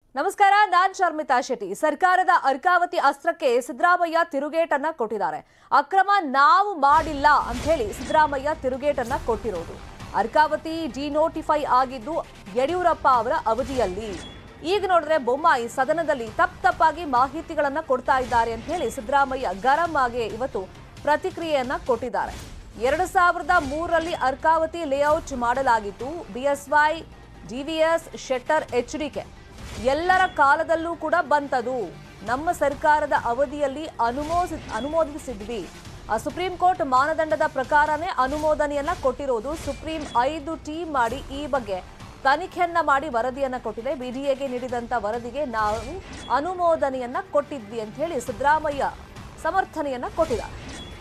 ನಮಸ್ಕಾರ ನಾನ್ ಶರ್ಮಿತಾ ಶೆಟ್ಟಿ ಸರ್ಕಾರದ ಅರ್ಕಾವತಿ ಅಸ್ತ್ರಕ್ಕೆ ಸಿದ್ದರಾಮಯ್ಯ ತಿರುಗೇಟನ್ನ ಕೊಟ್ಟಿದ್ದಾರೆ ಅಕ್ರಮ ನಾವು ಮಾಡಿಲ್ಲ ಅಂತ ಹೇಳಿ ಸಿದ್ದರಾಮಯ್ಯ ತಿರುಗೇಟನ್ನ ಕೊಟ್ಟಿರೋದು ಅರ್ಕಾವತಿ ಡಿನೋಟಿಫೈ ಆಗಿದ್ದು ಯಡಿಯೂರಪ್ಪ ಅವರ ಅವಧಿಯಲ್ಲಿ ಈಗ ನೋಡಿದ್ರೆ ಬೊಮ್ಮಾಯಿ ಸದನದಲ್ಲಿ ತಪ್ಪ ತಪ್ಪಾಗಿ ಮಾಹಿತಿಗಳನ್ನ ಕೊಡ್ತಾ ಇದ್ದಾರೆ ಅಂತ ಹೇಳಿ ಸಿದ್ದರಾಮಯ್ಯ ಗರಂ ಆಗಿ ಇವತ್ತು ಪ್ರತಿಕ್ರಿಯೆಯನ್ನ ಕೊಟ್ಟಿದ್ದಾರೆ ಎರಡು ಸಾವಿರದ ಮೂರರಲ್ಲಿ ಅರ್ಕಾವತಿ ಲೇಔಟ್ ಮಾಡಲಾಗಿತ್ತು ಬಿಎಸ್ವೈ ಡಿವಿಎಸ್ ಶೆಟ್ಟರ್ ಎಚ್ಡಿಕೆ ಎಲ್ಲರ ಕಾಲದಲ್ಲೂ ಕೂಡ ಬಂತದು ನಮ್ಮ ಸರ್ಕಾರದ ಅವಧಿಯಲ್ಲಿ ಅನುಮೋಸಿ ಅನುಮೋದಿಸಿದ್ವಿ ಆ ಸುಪ್ರೀಂ ಕೋರ್ಟ್ ಮಾನದಂಡದ ಪ್ರಕಾರನೇ ಅನುಮೋದನೆಯನ್ನ ಕೊಟ್ಟಿರೋದು ಸುಪ್ರೀಂ ಐದು ಟೀಮ್ ಮಾಡಿ ಈ ಬಗ್ಗೆ ತನಿಖೆಯನ್ನ ಮಾಡಿ ವರದಿಯನ್ನ ಕೊಟ್ಟಿದೆ ಬಿಡಿಎಗೆ ನೀಡಿದಂತ ವರದಿಗೆ ನಾವು ಅನುಮೋದನೆಯನ್ನ ಕೊಟ್ಟಿದ್ವಿ ಅಂತ ಹೇಳಿ ಸಿದ್ದರಾಮಯ್ಯ ಸಮರ್ಥನೆಯನ್ನ ಕೊಟ್ಟಿದ್ದಾರೆ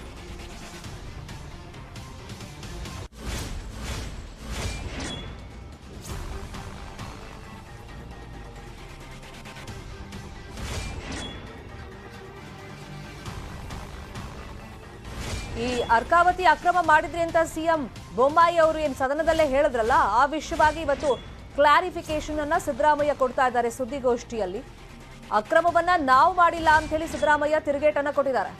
ಈ ಅರ್ಕಾವತಿ ಅಕ್ರಮ ಮಾಡಿದ್ರಿ ಅಂತ ಸಿಎಂ ಬೊಮ್ಮಾಯಿ ಅವರು ಏನ್ ಸದನದಲ್ಲೇ ಹೇಳಿದ್ರಲ್ಲ ಆ ವಿಷಯವಾಗಿ ಇವತ್ತು ಕ್ಲಾರಿಫಿಕೇಶನ್ ಅನ್ನ ಸಿದ್ದರಾಮಯ್ಯ ಕೊಡ್ತಾ ಇದ್ದಾರೆ ಸುದ್ದಿಗೋಷ್ಠಿಯಲ್ಲಿ ಅಕ್ರಮವನ್ನ ನಾವು ಮಾಡಿಲ್ಲ ಅಂತ ಹೇಳಿ ಸಿದ್ದರಾಮಯ್ಯ ತಿರುಗೇಟನ್ನ ಕೊಟ್ಟಿದ್ದಾರೆ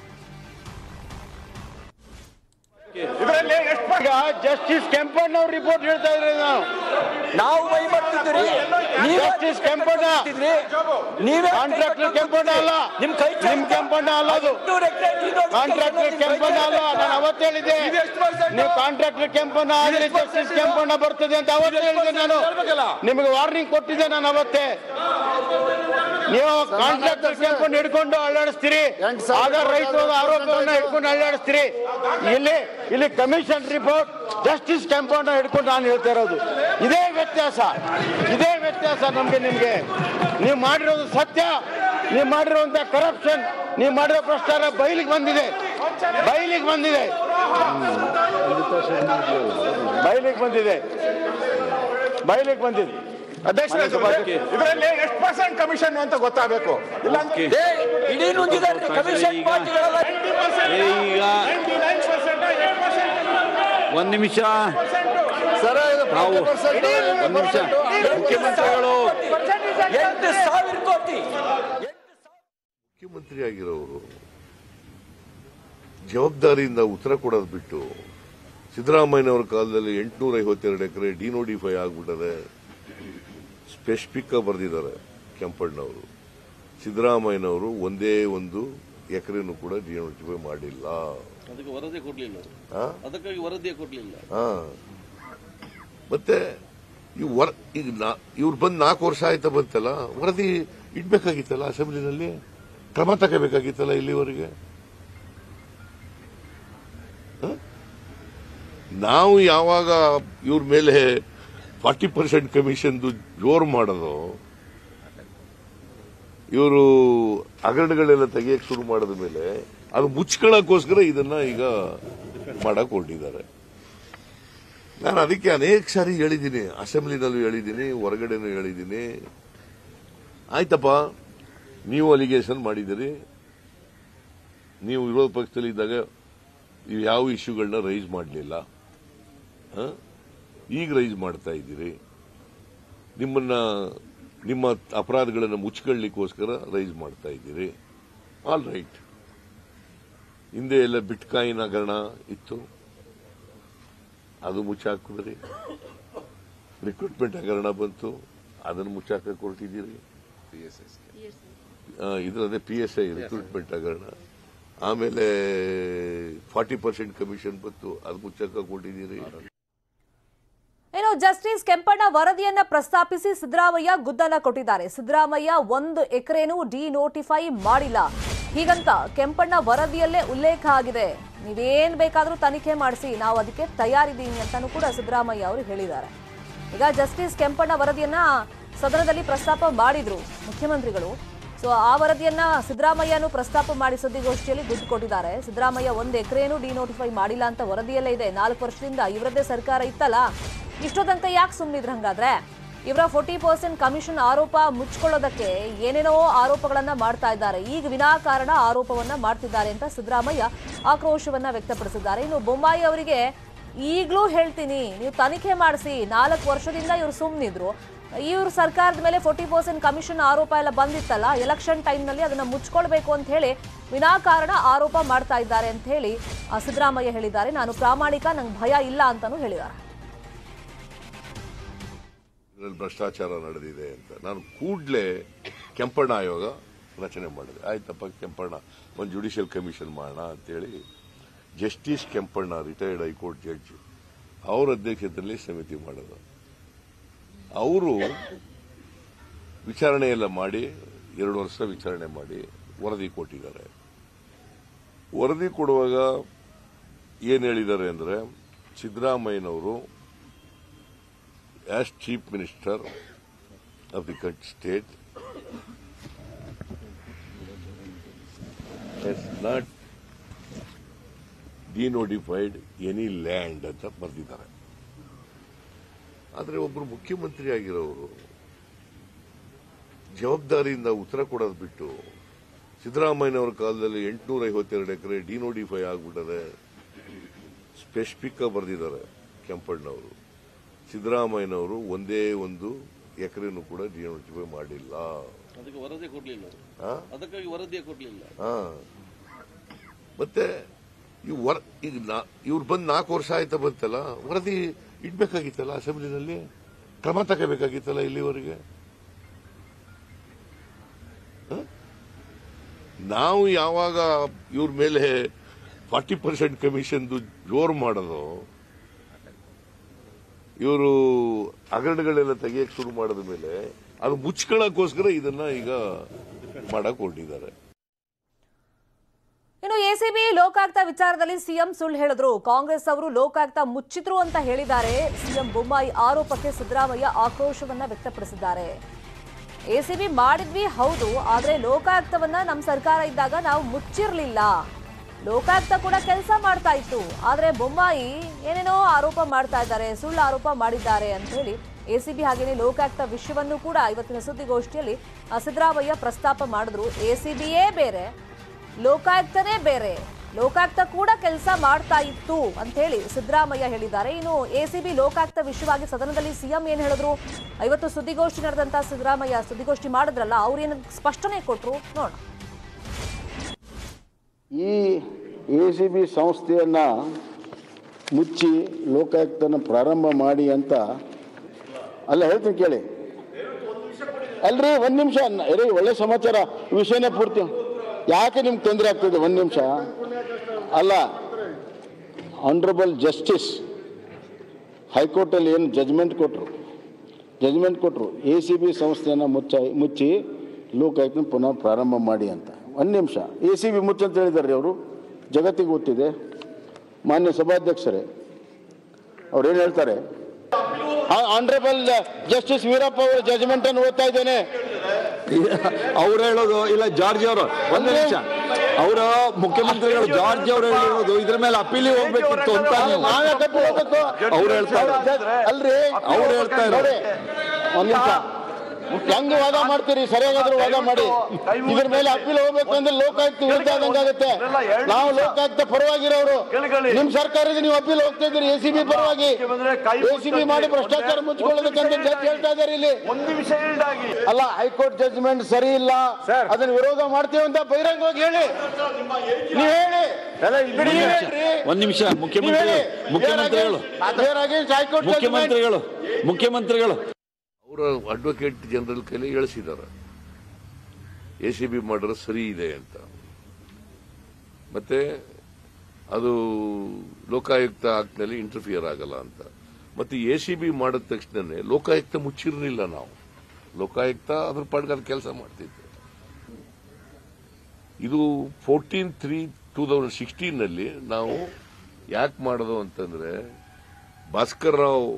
ಇದರಲ್ಲಿ ಎಷ್ಟು ಈಗ ಜಸ್ಟಿಸ್ ಕೆಂಪಣ್ಣವ್ರ ರಿಪೋರ್ಟ್ ಹೇಳ್ತಾ ಇದ್ರೆ ನಾವು ನಾವು ಮೈ ಮಾಡ್ತಿದ್ರಿ ನೀವೇ ಜಸ್ಟಿಸ್ ಕೆಂಪಣ್ಣ ಮಾಡ್ತಿದ್ರಿ. ನೀವೇ ಕಾಂಟ್ರಾಕ್ಟರ್ ಕೆಂಪಣ್ಣ ಅಲ್ಲ ನಿಮ್ ಕೈ ನಿಮ್ ಕೆಂಪಣ್ಣ ಅಲ್ಲ ಅದು ಕಾಂಟ್ರಾಕ್ಟರ್ ಕೆಂಪಣ್ಣ ಅಲ್ಲ ನಾನು ಅವತ್ತು ಹೇಳಿದ್ದೆ ನೀವು ಕಾಂಟ್ರಾಕ್ಟರ್ ಕೆಂಪಣ್ಣ ಆದ್ರೆ ಜಸ್ಟಿಸ್ ಕೆಂಪಣ್ಣ ಬರ್ತದೆ ಅಂತ ಅವತ್ತು ಹೇಳಿದೆ ನಾನು ನಿಮಗೆ ವಾರ್ನಿಂಗ್ ಕೊಟ್ಟಿದ್ದೆ ನಾನು ಅವತ್ತೇ ನೀವು ಕಾಂಟ್ರಾಕ್ಟರ್ ಕೆಂಪಣ್ಣ ಹಿಡ್ಕೊಂಡು ಅಲ್ಲಾಡಿಸ್ತೀರಿ ಆಗ ರೈತರ ಆರೋಪವನ್ನ ಹಿಡ್ಕೊಂಡು ಅಲ್ಲಾಡಿಸ್ತೀರಿ ಇಲ್ಲಿ ಇಲ್ಲಿ ಕಮಿಷನ್ ರಿಪೋರ್ಟ್ ಜಸ್ಟಿಸ್ ಕೆಂಪಣ್ಣ ಹಿಡ್ಕೊಂಡು ನಾನು ಹೇಳ್ತಾ ಇರೋದು ಇದೇ ವ್ಯತ್ಯಾಸ ಇದೇ ವ್ಯತ್ಯಾಸ ನಮ್ಗೆ ನಿಮ್ಗೆ ನೀವು ಮಾಡಿರೋದು ಸತ್ಯ ನೀವು ಮಾಡಿರುವಂತ ಕರಪ್ಷನ್ ನೀವು ಮಾಡಿರೋ ಭ್ರಷ್ಟಾಚಾರ ಬಯಲಿಗೆ ಬಂದಿದೆ ಬಯಲಿಗೆ ಬಂದಿದೆ ಬಯಲಿಗೆ ಬಂದಿದೆ ಬಯಲಿಗೆ ಬಂದಿದೆ ಅಧ್ಯಕ್ಷರೇ, ಇದರಲ್ಲಿ ಎಷ್ಟು ಪರ್ಸೆಂಟ್ ಕಮಿಷನ್ ಅಂತ ಗೊತ್ತಾಗಬೇಕು ಇಲ್ಲ ಅಂದ್ರೆ ಏ, ಇಡೀ ನುಂಗಿದಾರ್ರಿ ಕಮಿಷನ್ ಪಾರ್ಟಿಗಳೆಲ್ಲ ಈಗ ಒಂದ್ ನಿಮಿಷ ನಾವು ಒಂದ್ ನಿಮಿಷ ಮುಖ್ಯಮಂತ್ರಿಗಳು ಎಂಟು ಸಾವಿರ ಕೋಟಿ ಮುಖ್ಯಮಂತ್ರಿ ಆಗಿರೋರು ಜವಾಬ್ದಾರಿಯಿಂದ ಉತ್ತರ ಕೊಡೋದು ಬಿಟ್ಟು ಸಿದ್ದರಾಮಯ್ಯನವರ ಕಾಲದಲ್ಲಿ ಎಂಟುನೂರ ಐವತ್ತೆರಡು ಎಕರೆ ಡಿನೋಟಿಫೈ ಆಗ್ಬಿಟ್ಟದೆ ಸ್ಪೆಸಿಫಿಕ್ ಆಗಿ ಬರೆದಿದ್ದಾರೆ ಕೆಂಪಣ್ಣವರು ಸಿದ್ದರಾಮಯ್ಯನವರು ಒಂದೇ ಒಂದು ಎಕರೆನೂ ಕೂಡ ಡಿನೋಟಿಫೈ ಮಾಡಿಲ್ಲ ಅದಕ್ಕೆ ವರದಿ ಕೊಡ್ಲಿಲ್ಲ ಅವ್ರು. ಆ? ಅದಕ್ಕಾಗಿ ವರದಿಯೇ ಕೊಡ್ಲಿಲ್ಲ ಆ. ಮತ್ತೆ ಈ ವರ ಈಗ ನಾ- ಇವ್ರು ಬಂದು ನಾಲ್ಕು ವರ್ಷ ಆಯ್ತಾ ಬಂತಲ್ಲ ವರದಿ ಇಡ್ಬೇಕಾಗಿತ್ತಲ್ಲ ಅಸೆಂಬ್ಲಿನಲ್ಲಿ ಕ್ರಮ ತಗೋಬೇಕಾಗಿತ್ತಲ್ಲ ಇಲ್ಲಿವರೆಗೆ ಹ? ನಾವು ಯಾವಾಗ ಇವ್ರ ಮೇಲೆ ಫಾರ್ಟಿ ಪರ್ಸೆಂಟ್ ಕಮಿಷನ್ದು ಜೋರು ಮಾಡೋದು ಇವರು ಹಗರಣಗಳೆಲ್ಲ ತೆಗಿಯಕ್ಕೆ ಶುರು ಮಾಡಿದ ಮೇಲೆ ಅದು ಮುಚ್ಕೊಳ್ಳೋಕ್ಕೋಸ್ಕರ ಇದನ್ನ ಈಗ ಮಾಡಕ್ ಹೊರಟಿದ್ದಾರೆ ನಾನು ಅದಕ್ಕೆ ಅನೇಕ ಸಾರಿ ಹೇಳಿದ್ದೀನಿ ಅಸೆಂಬ್ಲಿನಲ್ಲೂ ಹೇಳಿದ್ದೀನಿ ಹೊರಗಡೆನೂ ಹೇಳಿದ್ದೀನಿ ಆಯ್ತಪ್ಪ ನೀವು ಅಲಿಗೇಷನ್ ಮಾಡಿದ್ದೀರಿ ನೀವು ವಿರೋಧ ಪಕ್ಷದಲ್ಲಿ ಇದ್ದಾಗ ನೀವು ಯಾವ ಇಶ್ಯೂಗಳನ್ನ ರೈಸ್ ಮಾಡಲಿಲ್ಲ ಈಗ ರೈಸ್ ಮಾಡ್ತಾ ಇದ್ದೀರಿ ನಿಮ್ಮನ್ನ ನಿಮ್ಮ ಅಪರಾಧಗಳನ್ನು ಮುಚ್ಕೊಳ್ಳಿಕ್ಕೋಸ್ಕರ ರೈಸ್ ಮಾಡ್ತಾ ಇದ್ದೀರಿ ಆಲ್ ರೈಟ್ ಹಿಂದೆ ಎಲ್ಲ ಬಿಟ್ಕಾಯಿನ್ ಹಗರಣ ಇತ್ತು ಅದು ಮುಚ್ಚಾಕಿದ್ರಿ ರಿಕ್ರೂಟ್ಮೆಂಟ್ ಹಗರಣ ಬಂತು ಅದನ್ನು ಮುಚ್ಚಾಕ ಕೊಟ್ಟಿದ್ದೀರಿ ಇದರದೇ ಪಿ ಎಸ್ ಐ ರಿಕ್ರೂಟ್ಮೆಂಟ್ ಹಗರಣ ಆಮೇಲೆ ಫಾರ್ಟಿ ಪರ್ಸೆಂಟ್ ಕಮಿಷನ್ ಬಂತು ಅದು ಮುಚ್ಚಾಕ ಕೊಟ್ಟಿದ್ದೀರಿ ಇನ್ನು ಜಸ್ಟಿಸ್ ಕೆಂಪಣ್ಣ ವರದಿಯನ್ನ ಪ್ರಸ್ತಾಪಿಸಿ ಸಿದ್ದರಾಮಯ್ಯ ಗುದ್ದನ ಕೊಟ್ಟಿದ್ದಾರೆ ಸಿದ್ದರಾಮಯ್ಯ ಒಂದು ಎಕರೆನೂ ಡಿನೋಟಿಫೈ ಮಾಡಿಲ್ಲ ಹೀಗಂತ ಕೆಂಪಣ್ಣ ವರದಿಯಲ್ಲೇ ಉಲ್ಲೇಖ ಆಗಿದೆ ನೀವೇನ್ ಬೇಕಾದ್ರೂ ತನಿಖೆ ಮಾಡಿಸಿ ನಾವು ಅದಕ್ಕೆ ತಯಾರಿದ್ದೀವಿ ಅಂತಾನೂ ಕೂಡ ಸಿದ್ದರಾಮಯ್ಯ ಅವರು ಹೇಳಿದ್ದಾರೆ ಈಗ ಜಸ್ಟಿಸ್ ಕೆಂಪಣ್ಣ ವರದಿಯನ್ನ ಸದನದಲ್ಲಿ ಪ್ರಸ್ತಾಪ ಮಾಡಿದ್ರು ಮುಖ್ಯಮಂತ್ರಿಗಳು ಸೊ ಆ ವರದಿಯನ್ನ ಸಿದ್ದರಾಮಯ್ಯನು ಪ್ರಸ್ತಾಪ ಮಾಡಿ ಸುದ್ದಿಗೋಷ್ಠಿಯಲ್ಲಿ ಗುದ್ದು ಕೊಟ್ಟಿದ್ದಾರೆ ಸಿದ್ದರಾಮಯ್ಯ ಒಂದು ಎಕರೆನೂ ಡಿನೋಟಿಫೈ ಮಾಡಿಲ್ಲ ಅಂತ ವರದಿಯಲ್ಲೇ ಇದೆ ನಾಲ್ಕು ವರ್ಷದಿಂದ ಇವರದ್ದೇ ಸರ್ಕಾರ ಇತ್ತಲ್ಲ ಇಷ್ಟೊತ್ತಂಕ ಯಾಕೆ ಸುಮ್ಮನಿದ್ರು ಹಂಗಾದ್ರೆ ಇವರ ಫೋರ್ಟಿ ಪರ್ಸೆಂಟ್ ಕಮಿಷನ್ ಆರೋಪ ಮುಚ್ಕೊಳ್ಳೋದಕ್ಕೆ ಏನೇನೋ ಆರೋಪಗಳನ್ನ ಮಾಡ್ತಾ ಇದ್ದಾರೆ ಈಗ ವಿನಾಕಾರಣ ಆರೋಪವನ್ನ ಮಾಡ್ತಿದ್ದಾರೆ ಅಂತ ಸಿದ್ದರಾಮಯ್ಯ ಆಕ್ರೋಶವನ್ನ ವ್ಯಕ್ತಪಡಿಸಿದ್ದಾರೆ ಇನ್ನು ಬೊಮ್ಮಾಯಿ ಅವರಿಗೆ ಈಗಲೂ ಹೇಳ್ತೀನಿ ನೀವು ತನಿಖೆ ಮಾಡಿಸಿ ನಾಲ್ಕು ವರ್ಷದಿಂದ ಇವರು ಸುಮ್ಮನಿದ್ರು ಇವ್ರ ಸರ್ಕಾರದ ಮೇಲೆ ಫೋರ್ಟಿ ಪರ್ಸೆಂಟ್ ಕಮಿಷನ್ ಆರೋಪ ಎಲ್ಲ ಬಂದಿತ್ತಲ್ಲ ಎಲೆಕ್ಷನ್ ಟೈಮ್ನಲ್ಲಿ ಅದನ್ನ ಮುಚ್ಕೊಳ್ಬೇಕು ಅಂತ ಹೇಳಿ ವಿನಾಕಾರಣ ಆರೋಪ ಮಾಡ್ತಾ ಇದ್ದಾರೆ ಅಂತ ಹೇಳಿ ಆ, ಸಿದ್ದರಾಮಯ್ಯ ಹೇಳಿದ್ದಾರೆ ನಾನು ಪ್ರಾಮಾಣಿಕ ನಂಗೆ ಭಯ ಇಲ್ಲ ಅಂತಾನೂ ಹೇಳಿದ್ದಾರೆ ಇದರಲ್ಲಿ ಭ್ರಷ್ಟಾಚಾರ ನಡೆದಿದೆ ಅಂತ ನಾನು ಕೂಡಲೇ ಕೆಂಪಣ್ಣ ಆಯೋಗ ರಚನೆ ಮಾಡಿದೆ ಆಯ್ತಪ್ಪ ಕೆಂಪಣ್ಣ ಒಂದು ಜುಡಿಷಿಯಲ್ ಕಮಿಷನ್ ಮಾಡೋಣ ಅಂತೇಳಿ justice Kempanna retired high court judge ಅವರ ಅಧ್ಯಕ್ಷತೆಯಲ್ಲಿ ಸಮಿತಿ ಮಾಡೋದು ಅವರು ವಿಚಾರಣೆ ಎಲ್ಲ ಮಾಡಿ ಎರಡು ವರ್ಷ ವಿಚಾರಣೆ ಮಾಡಿ ವರದಿ ಕೊಟ್ಟಿದ್ದಾರೆ ವರದಿ ಕೊಡುವಾಗ ಏನು ಹೇಳಿದ್ದಾರೆ ಅಂದರೆ ಸಿದ್ದರಾಮಯ್ಯನವರು as Chief Minister of the country state has not denotified any land ಅಂತ ಬರೆದಿದ್ದಾರೆ ಆದರೆ ಒಬ್ಬರು ಮುಖ್ಯಮಂತ್ರಿ ಆಗಿರೋರು ಜವಾಬ್ದಾರಿಯಿಂದ ಉತ್ತರ ಕೊಡೋದು ಬಿಟ್ಟು ಸಿದ್ದರಾಮಯ್ಯನವರ ಕಾಲದಲ್ಲಿ ಎಂಟುನೂರ ಐವತ್ತೆರಡು ಎಕರೆ ಡಿನೋಟಿಫೈ ಆಗ್ಬಿಟ್ಟದೆ ಸ್ಪೆಸಿಫಿಕ್ ಆಗಿ ಬರೆದಿದ್ದಾರೆ ಕೆಂಪಣ್ಣವರು ಸಿದ್ದರಾಮಯ್ಯನವರು ಒಂದೇ ಒಂದು ಎಕರೆನೂ ಕೂಡ ಡಿನೋಟಿಫೈ ಮಾಡಿಲ್ಲ ಅದಕ್ಕೆ ವರದಿ ಕೊಡ್ಲಿಲ್ಲ ಅವರು ಆ? ಅದಕ್ಕಾಗಿ ವರದಿಯೇ ಕೊಡ್ಲಿಲ್ಲ ಆ. ಮತ್ತೆ ಈ ವರ ಈಗ ನಾ- ಇವ್ರು ಬಂದು ನಾಲ್ಕು ವರ್ಷ ಆಯ್ತಾ ಬಂತಲ್ಲ ವರದಿ ಇಡ್ಬೇಕಾಗಿತ್ತಲ್ಲ ಅಸೆಂಬ್ಲಿನಲ್ಲಿ ಕ್ರಮ ತಗೋಬೇಕಾಗಿತ್ತಲ್ಲ ಇಲ್ಲಿವರೆಗೆ ಆ? ನಾವು ಯಾವಾಗ ಇವ್ರ ಮೇಲೆ ಫಾರ್ಟಿ ಪರ್ಸೆಂಟ್ ಕಮಿಷನ್ದು ಜೋರು ಮಾಡೋದು ಇವರು ಹಗರಣಗಳೆಲ್ಲ ತೆಗಿಯಕ್ಕೆ ಶುರು ಮಾಡಿದ ಮೇಲೆ ಅದು ಮುಚ್ಕೊಳ್ಳೋಕ್ಕೋಸ್ಕರ ಇದನ್ನ ಈಗ ಮಾಡಕ್ ಹೊರಟಿದ್ದಾರೆ ಇನ್ನು ಎಸಿಬಿ ಲೋಕಾಯುಕ್ತ ವಿಚಾರದಲ್ಲಿ ಸಿಎಂ ಸುಳ್ಳು ಹೇಳಿದ್ರು ಕಾಂಗ್ರೆಸ್ ಅವರು ಲೋಕಾಯುಕ್ತ ಮುಚ್ಚಿದ್ರು ಅಂತ ಹೇಳಿದ್ದಾರೆ ಸಿಎಂ ಬೊಮ್ಮಾಯಿ ಆರೋಪಕ್ಕೆ ಸಿದ್ದರಾಮಯ್ಯ ಆಕ್ರೋಶವನ್ನ ವ್ಯಕ್ತಪಡಿಸಿದ್ದಾರೆ ಎಸಿಬಿ ಮಾಡಿದ್ವಿ ಹೌದು ಆದ್ರೆ ಲೋಕಾಯುಕ್ತವನ್ನ ನಮ್ಮ ಸರ್ಕಾರ ಇದ್ದಾಗ ನಾವು ಮುಚ್ಚಿರ್ಲಿಲ್ಲ ಲೋಕಾಯುಕ್ತ ಕೂಡ ಕೆಲಸ ಮಾಡ್ತಾ ಇತ್ತು ಆದ್ರೆ ಬೊಮ್ಮಾಯಿ ಏನೇನೋ ಆರೋಪ ಮಾಡ್ತಾ ಇದ್ದಾರೆ ಸುಳ್ಳು ಆರೋಪ ಮಾಡಿದ್ದಾರೆ ಅಂತ ಹೇಳಿ ಎಸಿಬಿ ಹಾಗೇನೆ ಲೋಕಾಯುಕ್ತ ವಿಷಯವನ್ನು ಕೂಡ ಇವತ್ತಿನ ಸುದ್ದಿಗೋಷ್ಠಿಯಲ್ಲಿ ಆ, ಸಿದ್ದರಾಮಯ್ಯ ಪ್ರಸ್ತಾಪ ಮಾಡಿದ್ರು ಎಸಿಬಿಯೇ ಬೇರೆ ಲೋಕಾಯುಕ್ತನೇ ಬೇರೆ ಲೋಕಾಯುಕ್ತ ಕೂಡ ಕೆಲಸ ಮಾಡ್ತಾ ಇತ್ತು ಅಂತ ಹೇಳಿ ಸಿದ್ದರಾಮಯ್ಯ ಹೇಳಿದ್ದಾರೆ ಇನ್ನು ಎಸಿಬಿ ಲೋಕಾಯುಕ್ತ ವಿಷಯವಾಗಿ ಸದನದಲ್ಲಿ ಸಿಎಂ ಏನ್ ಹೇಳಿದ್ರು ಇವತ್ತು ಸುದ್ದಿಗೋಷ್ಠಿ ನಡೆದಂತ ಸಿದ್ದರಾಮಯ್ಯ ಸುದ್ದಿಗೋಷ್ಠಿ ಮಾಡಿದ್ರಲ್ಲ ಅವ್ರೇನು ಸ್ಪಷ್ಟನೆ ಕೊಟ್ರು ನೋಡೋಣ ಈ ಎ ಸಿ ಬಿ ಸಂಸ್ಥೆಯನ್ನು ಮುಚ್ಚಿ ಲೋಕಾಯುಕ್ತನ ಪ್ರಾರಂಭ ಮಾಡಿ ಅಂತ ಅಲ್ಲ ಹೇಳ್ತೀನಿ ಕೇಳಿ ಅಲ್ರಿ ಒಂದು ನಿಮಿಷ ಇರಿ ಒಳ್ಳೆ ಸಮಾಚಾರ ವಿಷಯನೇ ಪೂರ್ತಿ ಯಾಕೆ ನಿಮ್ಗೆ ತೊಂದರೆ ಆಗ್ತದೆ ಒಂದು ನಿಮಿಷ ಅಲ್ಲ ಆನರಬಲ್ ಜಸ್ಟಿಸ್ ಹೈಕೋರ್ಟಲ್ಲಿ ಏನು ಜಜ್ಮೆಂಟ್ ಕೊಟ್ಟರು ಜಜ್ಮೆಂಟ್ ಕೊಟ್ಟರು ಎ ಸಿ ಬಿ ಸಂಸ್ಥೆಯನ್ನು ಮುಚ್ಚ ಮುಚ್ಚಿ ಲೋಕಾಯುಕ್ತನ ಪುನಃ ಪ್ರಾರಂಭ ಮಾಡಿ ಅಂತ ಒಂದು ನಿಮಿಷ ಎ ಸಿ ಬಿ ಮುಚ್ಚಂತ ಹೇಳಿದ್ದಾರೆ ಅವರು ಜಗತ್ತಿಗೆ ಗೊತ್ತಿದೆ ಮಾನ್ಯ ಸಭಾಧ್ಯಕ್ಷರೇ ಅವ್ರು ಏನು ಹೇಳ್ತಾರೆ ಆನರಬಲ್ ಜಸ್ಟಿಸ್ ವೀರಪ್ಪ ಅವರ ಜಜ್ಮೆಂಟ್ ಅನ್ನು ಓದ್ತಾ ಇದ್ದೇನೆ ಅವ್ರು ಹೇಳೋದು ಇಲ್ಲ ಜಾರ್ಜ್ ಅವರು ಒಂದು ನಿಮಿಷ ಅವರ ಮುಖ್ಯಮಂತ್ರಿಗಳು ಜಾರ್ಜ್ ಅವರು ಹೇಳಿರೋದು ಇದ್ರ ಮೇಲೆ ಅಪೀಲಿ ಹೋಗ್ಬೇಕಿತ್ತು ಅಂತ ನೀವು ನಾವೇ ಕಟ್ಟಿ ಹೋಗ್ಬೇಕು ಅವ್ರು ಹೇಳ್ತಾ ಇರೋದು. ಅಲ್ರಿ ಅವ್ರು ಹೇಳ್ತಾ ಇರೋದು. ನೋಡಿ ಒಂದ್ ನಿಮಿಷ ಹೆಂಗ್ ವಾದ ಮಾಡ್ತೀರಿ ಸರಿಯಾಗಾದ್ರೂ ವಾದ ಮಾಡಿ ಇದ್ರ ಮೇಲೆ ಅಪೀಲ್ ಹೋಗ್ಬೇಕು ಅಂದ್ರೆ ಲೋಕಾಯುಕ್ತ ವಿರುದ್ಧ ಆದಂಗಾಗುತ್ತೆ ನಾವು ಲೋಕಾಯುಕ್ತ ಪರವಾಗಿರೋರು ನಿಮ್ ಸರ್ಕಾರದ ನೀವು ಅಪೀಲ್ ಹೋಗ್ತಾ ಇದ್ದೀರಿ ಎ ಸಿ ಬಿ ಪರವಾಗಿ ಎ ಸಿ ಬಿ ಮಾಡಿ ಭ್ರಷ್ಟಾಚಾರ ಮುಚ್ಕೊಳ್ಳೋದಕ್ಕಂತ ಜಡ್ಜ್ ಹೇಳ್ತಾ ಇದ್ದಾರೆ ಇಲ್ಲಿ ಒಂದು ನಿಮಿಷ ಹೇಳ್ದಾಗಿ ಅಲ್ಲ ಹೈಕೋರ್ಟ್ ಜಡ್ಜ್ಮೆಂಟ್ ಸರಿ ಇಲ್ಲ ಅದನ್ನ ವಿರೋಧ ಮಾಡ್ತೀವಿ ಅಂತ ಬಹಿರಂಗವಾಗಿ ಹೇಳಿ ನೀವು ಹೇಳಿ ನೀವ್ ಹೇಳ್ರಿ. ಒಂದ್ ನಿಮಿಷ ನೀವ್ ಮುಖ್ಯಮಂತ್ರಿಗಳು ಹೇಳಿ. ಮುಖ್ಯಮಂತ್ರಿಗಳು We are against high court judgment. ಮುಖ್ಯಮಂತ್ರಿಗಳು ಮುಖ್ಯಮಂತ್ರಿಗಳು ಅವರ ಅಡ್ವೊಕೇಟ್ ಜನರಲ್ ಕೈಲಿ ಹೇಳಿಸಿದ್ದಾರೆ ಎ ಸಿ ಬಿ ಮಾಡಿದ್ರೆ ಸರಿ ಇದೆ ಅಂತ ಮತ್ತೆ ಅದು ಲೋಕಾಯುಕ್ತ ಆಕ್ಟ್ನಲ್ಲಿ ಇಂಟರ್ಫಿಯರ್ ಆಗಲ್ಲ ಅಂತ ಮತ್ತೆ ಎ ಸಿ ಬಿ ಮಾಡಿದ ತಕ್ಷಣನೇ ಲೋಕಾಯುಕ್ತ ಮುಚ್ಚಿರಲಿಲ್ಲ ನಾವು ಲೋಕಾಯುಕ್ತ ಅದ್ರ ಪಾಡ್ಗೆ ಅದು ಕೆಲಸ ಮಾಡ್ತಿತ್ತು ಇದು fourteen three two thousand sixteen ನಲ್ಲಿ ನಾವು ಯಾಕೆ ಮಾಡೋದು ಅಂತಂದ್ರೆ ಭಾಸ್ಕರ್ ರಾವ್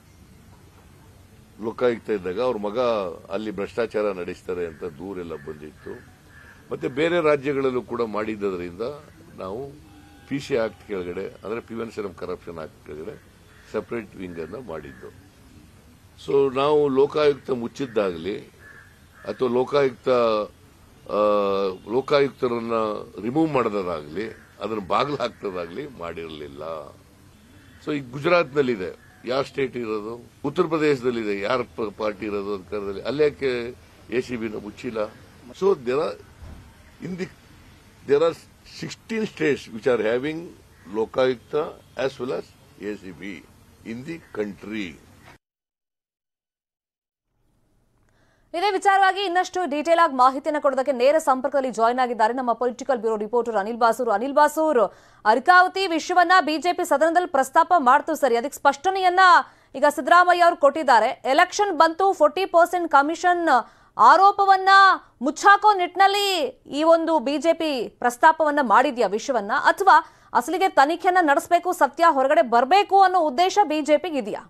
ಲೋಕಾಯುಕ್ತ ಇದ್ದಾಗ ಅವ್ರ ಮಗ ಅಲ್ಲಿ ಭ್ರಷ್ಟಾಚಾರ ನಡೆಸ್ತಾರೆ ಅಂತ ದೂರೆಲ್ಲ ಬಂದಿತ್ತು ಮತ್ತೆ ಬೇರೆ ರಾಜ್ಯಗಳಲ್ಲೂ ಕೂಡ ಮಾಡಿದ್ದರಿಂದ ನಾವು ಪಿ ಸಿ ಆಕ್ಟ್ ಕೆಳಗಡೆ ಅಂದ್ರೆ ಪ್ರಿವೆನ್ಷನ್ ಆಫ್ ಕರಪ್ಷನ್ ಆಕ್ಟ್ ಕೆಳಗಡೆ ಸಪರೇಟ್ ವಿಂಗ್ ಅನ್ನ ಮಾಡಿದ್ದು ಸೊ ನಾವು ಲೋಕಾಯುಕ್ತ ಮುಚ್ಚಿದ್ದಾಗಲಿ ಅಥವಾ ಲೋಕಾಯುಕ್ತ ಆ, ಲೋಕಾಯುಕ್ತರನ್ನ ರಿಮೂವ್ ಮಾಡೋದಾಗಲಿ ಅದನ್ನು ಬಾಗಿಲು ಹಾಕ್ತದಾಗಲಿ ಮಾಡಿರಲಿಲ್ಲ ಸೊ ಈಗ ಗುಜರಾತ್ನಲ್ಲಿದೆ ಯಾವ ಸ್ಟೇಟ್ ಇರೋದು ಉತ್ತರ ಪ್ರದೇಶದಲ್ಲಿದೆ ಯಾರ ಪಾರ್ಟಿ ಇರೋದು ಅಧಿಕಾರದಲ್ಲಿ ಅಲ್ಲೇಕೆ ಎ ಸಿ ಬಿನ ಮುಚ್ಚಿಲ್ಲ so there are in the there are sixteen states which are having Lokayukta as well as A C B in the country ಇದೇ ವಿಚಾರವಾಗಿ ಇನ್ನಷ್ಟು ಡೀಟೇಲ್ ಆಗಿ ಮಾಹಿತಿಯನ್ನು ಕೊಡೋದಕ್ಕೆ ನೇರ ಸಂಪರ್ಕದಲ್ಲಿ ಜಾಯ್ನ್ ಆಗಿದ್ದಾರೆ ನಮ್ಮ political bureau reporter Anil Basur Anil Basur Arkavathi ವಿಷಯವನ್ನ ಬಿಜೆಪಿ ಸದನದಲ್ಲಿ ಪ್ರಸ್ತಾಪ ಮಾಡ್ತು ಸರಿ ಅದಕ್ಕೆ ಸ್ಪಷ್ಟನೆಯನ್ನ ಈಗ ಸಿದ್ದರಾಮಯ್ಯ ಅವರು ಕೊಟ್ಟಿದ್ದಾರೆ ಎಲೆಕ್ಷನ್ ಬಂತು ಫೋರ್ಟಿ ಪರ್ಸೆಂಟ್ ಕಮಿಷನ್ ಆರೋಪವನ್ನ ಮುಚ್ಚಾಕೋ ನಿಟ್ಟಿನಲ್ಲಿ ಈ ಒಂದು ಬಿಜೆಪಿ ಪ್ರಸ್ತಾಪವನ್ನ ಮಾಡಿದ್ಯಾ ವಿಷಯವನ್ನ ಅಥವಾ ಅಸಲಿಗೆ ತನಿಖೆಯನ್ನ ನಡೆಸಬೇಕು ಸತ್ಯ ಹೊರಗಡೆ ಬರಬೇಕು ಅನ್ನೋ ಉದ್ದೇಶ ಬಿಜೆಪಿಗೆ ಇದೆಯಾ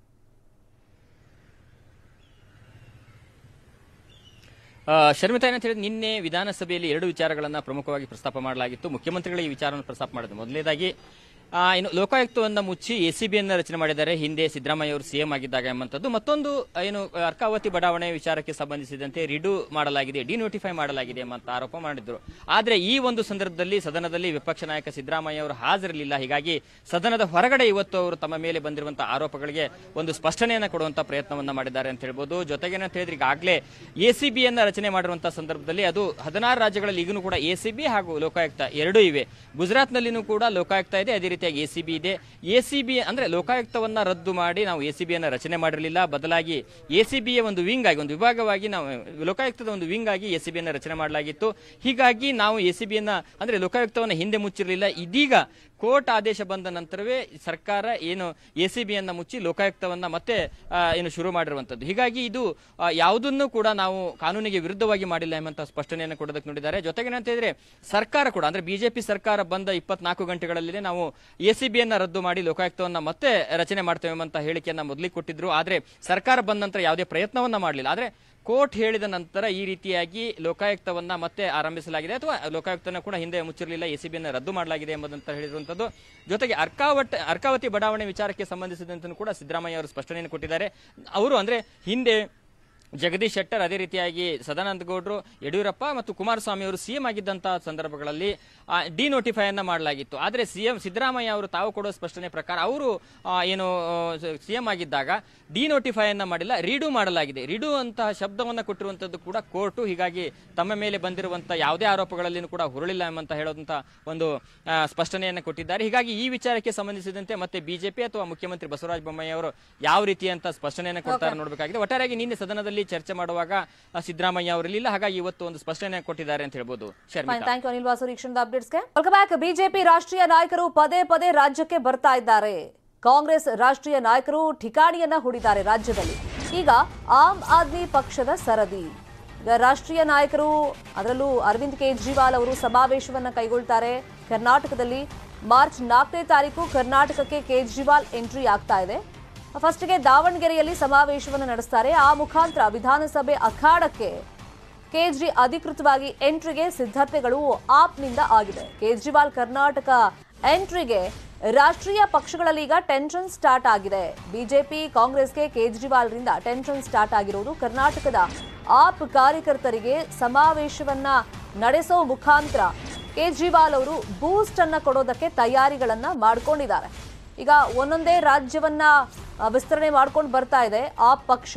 ಆ, ಶರ್ಮಿತಾ ಏನಂತ ಹೇಳಿದ್ರೆ ನಿನ್ನೆ ವಿಧಾನಸಭೆಯಲ್ಲಿ ಎರಡು ವಿಚಾರಗಳನ್ನ ಪ್ರಮುಖವಾಗಿ ಪ್ರಸ್ತಾಪ ಮಾಡಲಾಗಿತ್ತು ಮುಖ್ಯಮಂತ್ರಿಗಳು ಈ ವಿಚಾರವನ್ನು ಪ್ರಸ್ತಾಪ ಮಾಡಿದ್ರು ಮೊದಲನೇದಾಗಿ ಆ, ಇನ್ನು ಲೋಕಾಯುಕ್ತವನ್ನ ಮುಚ್ಚಿ ಎಸಿಬಿಯನ್ನ ರಚನೆ ಮಾಡಿದ್ದಾರೆ ಹಿಂದೆ ಸಿದ್ದರಾಮಯ್ಯ ಅವರು ಸಿಎಂ ಆಗಿದ್ದಾಗ ಎಂಬಂತದ್ದು ಮತ್ತೊಂದು ಆ, ಏನು ಅರ್ಕಾವತಿ ಬಡಾವಣೆ ವಿಚಾರಕ್ಕೆ ಸಂಬಂಧಿಸಿದಂತೆ ರಿಡು ಮಾಡಲಾಗಿದೆ ಡಿನೋಟಿಫೈ ಮಾಡಲಾಗಿದೆ ಎಂಬಂತ ಆರೋಪ ಮಾಡಿದ್ರು ಆದ್ರೆ ಈ ಒಂದು ಸಂದರ್ಭದಲ್ಲಿ ಸದನದಲ್ಲಿ ವಿಪಕ್ಷ ನಾಯಕ ಸಿದ್ದರಾಮಯ್ಯ ಅವರು ಹಾಜರಿರಲಿಲ್ಲ ಹೀಗಾಗಿ ಸದನದ ಹೊರಗಡೆ ಇವತ್ತು ಅವರು ತಮ್ಮ ಮೇಲೆ ಬಂದಿರುವಂತಹ ಆರೋಪಗಳಿಗೆ ಒಂದು ಸ್ಪಷ್ಟನೆಯನ್ನ ಕೊಡುವಂತ ಪ್ರಯತ್ನವನ್ನ ಮಾಡಿದ್ದಾರೆ ಅಂತ ಹೇಳ್ಬೋದು ಜೊತೆಗೆ ಏನಂತ ಹೇಳಿದ್ರೆ ಈಗಾಗಲೇ ಎಸಿಬಿಯನ್ನ ರಚನೆ ಮಾಡಿರುವಂತಹ ಸಂದರ್ಭದಲ್ಲಿ ಅದು ಹದಿನಾರು ರಾಜ್ಯಗಳಲ್ಲಿ ಈಗಲೂ ಕೂಡ ಎಸಿಬಿ ಹಾಗೂ ಲೋಕಾಯುಕ್ತ ಎರಡೂ ಇವೆ ಗುಜರಾತ್ನಲ್ಲಿನೂ ಕೂಡ ಲೋಕಾಯುಕ್ತ ಇದೆ ಅದೇ ರೀತಿಯಾಗಿ ಎಸಿಬಿ ಇದೆ ಎಸಿಬಿ ಅಂದ್ರೆ ಲೋಕಾಯುಕ್ತವನ್ನ ರದ್ದು ಮಾಡಿ ನಾವು ಎಸಿಬಿಯನ್ನ ರಚನೆ ಮಾಡಿರಲಿಲ್ಲ ಬದಲಾಗಿ ಎಸಿಬಿಯ ಒಂದು ವಿಂಗ್ ಆಗಿ ಒಂದು ವಿಭಾಗವಾಗಿ ನಾವು ಲೋಕಾಯುಕ್ತದ ಒಂದು ವಿಂಗ್ ಆಗಿ ಎಸಿಬಿಯನ್ನ ರಚನೆ ಮಾಡಲಾಗಿತ್ತು ಹೀಗಾಗಿ ನಾವು ಎಸಿಬಿಯನ್ನ ಅಂದ್ರೆ ಲೋಕಾಯುಕ್ತವನ್ನ ಹಿಂದೆ ಮುಚ್ಚಿರಲಿಲ್ಲ ಇದೀಗ ಕೋರ್ಟ್ ಆದೇಶ ಬಂದ ನಂತರವೇ ಸರ್ಕಾರ ಏನು ಎಸಿಬಿಯನ್ನ ಮುಚ್ಚಿ ಲೋಕಾಯುಕ್ತವನ್ನ ಮತ್ತೆ ಆ, ಏನು ಶುರು ಮಾಡಿರುವಂತದ್ದು ಹೀಗಾಗಿ ಇದು ಆ, ಯಾವುದನ್ನು ಕೂಡ ನಾವು ಕಾನೂನಿಗೆ ವಿರುದ್ಧವಾಗಿ ಮಾಡಿಲ್ಲ ಎಂಬಂತ ಸ್ಪಷ್ಟನೆಯನ್ನು ಕೊಡೋದಕ್ಕೆ ನೋಡಿದ್ದಾರೆ ಜೊತೆಗೆ ಏನಂತ ಹೇಳಿದ್ರೆ ಸರ್ಕಾರ ಕೂಡ ಅಂದ್ರೆ ಬಿಜೆಪಿ ಸರ್ಕಾರ ಬಂದ ಇಪ್ಪತ್ನಾಲ್ಕು ಗಂಟೆಗಳಲ್ಲಿ ನಾವು ಎಸಿಬಿಯನ್ನ ರದ್ದು ಮಾಡಿ ಲೋಕಾಯುಕ್ತವನ್ನ ಮತ್ತೆ ರಚನೆ ಮಾಡ್ತೇವೆ ಎಂಬಂತ ಹೇಳಿಕೆಯನ್ನ ಮೊದಲಿಗೆ ಕೊಟ್ಟಿದ್ರು ಆದ್ರೆ ಸರ್ಕಾರ ಬಂದ ನಂತರ ಯಾವುದೇ ಪ್ರಯತ್ನವನ್ನ ಮಾಡಲಿಲ್ಲ ಆದ್ರೆ ಕೋರ್ಟ್ ಹೇಳಿದ ನಂತರ ಈ ರೀತಿಯಾಗಿ ಲೋಕಾಯುಕ್ತವನ್ನ ಮತ್ತೆ ಆರಂಭಿಸಲಾಗಿದೆ ಅಥವಾ ಲೋಕಾಯುಕ್ತನ ಕೂಡ ಹಿಂದೆ ಮುಚ್ಚಿರಲಿಲ್ಲ ಎಸಿಬಿಯನ್ನು ರದ್ದು ಮಾಡಲಾಗಿದೆ ಎಂಬುದಂತ ಹೇಳಿರುವಂತದ್ದು ಜೊತೆಗೆ ಅರ್ಕಾವಟ್ ಅರ್ಕಾವತಿ ಬಡಾವಣೆ ವಿಚಾರಕ್ಕೆ ಸಂಬಂಧಿಸಿದಂತೆ ಕೂಡ ಸಿದ್ದರಾಮಯ್ಯ ಅವರು ಸ್ಪಷ್ಟನೆಯನ್ನು ಕೊಟ್ಟಿದ್ದಾರೆ ಅವರು ಅಂದ್ರೆ ಹಿಂದೆ ಜಗದೀಶ್ ಶೆಟ್ಟರ್ ಅದೇ ರೀತಿಯಾಗಿ ಸದಾನಂದ ಗೌಡ್ರು ಯಡಿಯೂರಪ್ಪ ಮತ್ತು ಕುಮಾರಸ್ವಾಮಿ ಅವರು ಸಿಎಂ ಆಗಿದ್ದಂತಹ ಸಂದರ್ಭಗಳಲ್ಲಿ ಡಿನೋಟಿಫೈ ಅನ್ನ ಮಾಡಲಾಗಿತ್ತು ಆದರೆ ಸಿಎಂ ಸಿದ್ದರಾಮಯ್ಯ ಅವರು ತಾವು ಕೊಡುವ ಸ್ಪಷ್ಟನೆ ಪ್ರಕಾರ ಅವರು ಆ, ಏನು ಸಿಎಂ ಆಗಿದ್ದಾಗ ಡಿನೋಟಿಫೈ ಅನ್ನ ಮಾಡಿಲ್ಲ ರೀಡು ಮಾಡಲಾಗಿದೆ ರೀಡು ಅಂತಹ ಶಬ್ದವನ್ನ ಕೊಟ್ಟಿರುವಂತದ್ದು ಕೂಡ ಕೋರ್ಟು ಹೀಗಾಗಿ ತಮ್ಮ ಮೇಲೆ ಬಂದಿರುವಂತಹ ಯಾವುದೇ ಆರೋಪಗಳಲ್ಲಿನೂ ಕೂಡ ಹುರುಳಿಲ್ಲ ಎಂಬಂತ ಹೇಳುವಂತ ಒಂದು ಆ, ಸ್ಪಷ್ಟನೆಯನ್ನು ಕೊಟ್ಟಿದ್ದಾರೆ ಹೀಗಾಗಿ ಈ ವಿಚಾರಕ್ಕೆ ಸಂಬಂಧಿಸಿದಂತೆ ಮತ್ತೆ ಬಿಜೆಪಿ ಅಥವಾ ಮುಖ್ಯಮಂತ್ರಿ ಬಸವರಾಜ ಬೊಮ್ಮಾಯಿ ಅವರು ಯಾವ ರೀತಿಯಂತ ಸ್ಪಷ್ಟನೆಯನ್ನು ಕೊಡ್ತಾರೆ ನೋಡಬೇಕಾಗಿದೆ ಒಟ್ಟಾರೆಯಾಗಿ ನಿನ್ನೆ ಸದನದಲ್ಲಿ ಚರ್ಚೆ ಮಾಡುವಾಗ ಆ, ಸಿದ್ದರಾಮಯ್ಯ ಅವರಿಲ್ಲ ಹಾಗಾಗಿ ಇವತ್ತು ಒಂದು ಸ್ಪಷ್ಟನೆ ಕೊಟ್ಟಿದ್ದಾರೆ ಅಂತ ಹೇಳ್ಬೋದು ಶರ್ಮಿತಾ ಥ್ಯಾಂಕ್ ಯು ಅನಿಲ್ ವಾಸು ಈ ಕ್ಷಣದ ಅಪ್ಡೇಟ್ಸ್ಗೆ ವೆಲ್ಕಮ್ ಬ್ಯಾಕ್ ಬಿಜೆಪಿ ರಾಷ್ಟ್ರೀಯ ನಾಯಕರು ಪದೇ ಪದೇ ರಾಜ್ಯಕ್ಕೆ ಬರ್ತಾ ಇದ್ದಾರೆ ಕಾಂಗ್ರೆಸ್ ರಾಷ್ಟ್ರೀಯ ನಾಯಕರು ಠಿಕಾಣಿಯನ್ನ ಹೂಡಿದ್ದಾರೆ ರಾಜ್ಯದಲ್ಲಿ ಈಗ ಆಮ್ ಆದ್ಮಿ ಪಕ್ಷದ ಸರದಿ ಈಗ ರಾಷ್ಟ್ರೀಯ ನಾಯಕರು ಅದರಲ್ಲೂ ಅರವಿಂದ್ ಕೇಜ್ರಿವಾಲ್ ಅವರು ಸಮಾವೇಶವನ್ನ ಕೈಗೊಳ್ತಾರೆ ಕರ್ನಾಟಕದಲ್ಲಿ ಮಾರ್ಚ್ ನಾಲ್ಕನೇ ತಾರೀಕು ಕರ್ನಾಟಕಕ್ಕೆ ಕೇಜ್ರಿವಾಲ್ ಎಂಟ್ರಿ ಆಗ್ತಾ ಇದೆ ಫಸ್ಟ್ಗೆ ದಾವಣಗೆರೆಯಲ್ಲಿ ಸಮಾವೇಶವನ್ನು ನಡೆಸ್ತಾರೆ ಆ ಮುಖಾಂತರ ವಿಧಾನಸಭೆ ಅಖಾಡಕ್ಕೆ ಕೇಜ್ರಿ ಅಧಿಕೃತವಾಗಿ ಎಂಟ್ರಿಗೆ ಸಿದ್ಧತೆಗಳು ಆಪ್ನಿಂದ ಆಗಿದೆ ಕೇಜ್ರಿವಾಲ್ ಕರ್ನಾಟಕ ಎಂಟ್ರಿಗೆ ರಾಷ್ಟ್ರೀಯ ಪಕ್ಷಗಳಲ್ಲಿ ಈಗ ಟೆನ್ಷನ್ ಸ್ಟಾರ್ಟ್ ಆಗಿದೆ ಬಿಜೆಪಿ ಕಾಂಗ್ರೆಸ್ಗೆ ಕೇಜ್ರಿವಾಲ್ರಿಂದ ಟೆನ್ಷನ್ ಸ್ಟಾರ್ಟ್ ಆಗಿರೋದು ಕರ್ನಾಟಕದ ಆಪ್ ಕಾರ್ಯಕರ್ತರಿಗೆ ಸಮಾವೇಶವನ್ನ ನಡೆಸೋ ಮುಖಾಂತರ ಕೇಜ್ರಿವಾಲ್ ಅವರು ಬೂಸ್ಟ್ ಅನ್ನ ಕೊಡೋದಕ್ಕೆ ತಯಾರಿಗಳನ್ನ ಮಾಡ್ಕೊಂಡಿದ್ದಾರೆ ಈಗ ಒಂದೊಂದೇ ರಾಜ್ಯವನ್ನ ಆ, ವಿಸ್ತರಣೆ ಮಾಡ್ಕೊಂಡು ಬರ್ತಾ ಇದೆ ಆ ಪಕ್ಷ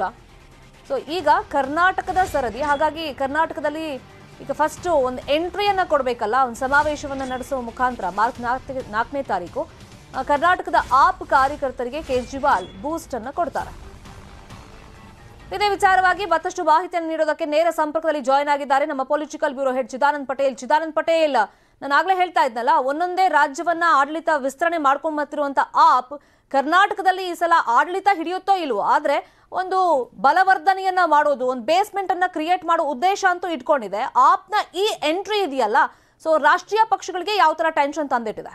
ಸೊ ಈಗ ಕರ್ನಾಟಕದ ಸರದಿ ಹಾಗಾಗಿ ಕರ್ನಾಟಕದಲ್ಲಿ ಈಗ ಫಸ್ಟ್ ಒಂದು ಎಂಟ್ರಿಯನ್ನ ಕೊಡಬೇಕಲ್ಲ ಒಂದು ಸಮಾವೇಶವನ್ನು ನಡೆಸುವ ಮುಖಾಂತರ ಮಾರ್ಚ್ ನಾಲ್ಕು ನಾಲ್ಕನೇ ತಾರೀಕು ಆ, ಕರ್ನಾಟಕದ ಆಪ್ ಕಾರ್ಯಕರ್ತರಿಗೆ ಕೇಜ್ರಿವಾಲ್ ಬೂಸ್ಟ್ ಅನ್ನ ಕೊಡ್ತಾರೆ ಇದೇ ವಿಚಾರವಾಗಿ ಮತ್ತಷ್ಟು ಮಾಹಿತಿಯನ್ನು ನೀಡೋದಕ್ಕೆ ನೇರ ಸಂಪರ್ಕದಲ್ಲಿ ಜಾಯ್ನ್ ಆಗಿದ್ದಾರೆ ನಮ್ಮ political bureau head Chidanand Patel Chidanand Patel ನಾನು ಆಗ್ಲೇ ಹೇಳ್ತಾ ಇದ್ನಲ್ಲ ಒಂದೊಂದೇ ರಾಜ್ಯವನ್ನ ಆಡಳಿತ ವಿಸ್ತರಣೆ ಮಾಡ್ಕೊಂಡ್ ಬರ್ತಿರುವಂತ ಆಪ್ ಕರ್ನಾಟಕದಲ್ಲಿ ಈ ಸಲ ಆಡಳಿತ ಹಿಡಿಯುತ್ತೋ ಇಲ್ವೋ ಆದ್ರೆ ಒಂದು ಬಲವರ್ಧನೆಯನ್ನ ಮಾಡೋದು ಒಂದು ಬೇಸ್ಮೆಂಟ್ ಅನ್ನ ಕ್ರಿಯೇಟ್ ಮಾಡೋ ಉದ್ದೇಶ ಅಂತೂ ಇಟ್ಕೊಂಡಿದೆ ಆಪ್ನ ಈ ಎಂಟ್ರಿ ಇದೆಯಲ್ಲ ಸೊ ರಾಷ್ಟ್ರೀಯ ಪಕ್ಷಗಳಿಗೆ ಯಾವ ತರ ಟೆನ್ಷನ್ ತಂದಿಟ್ಟಿದೆ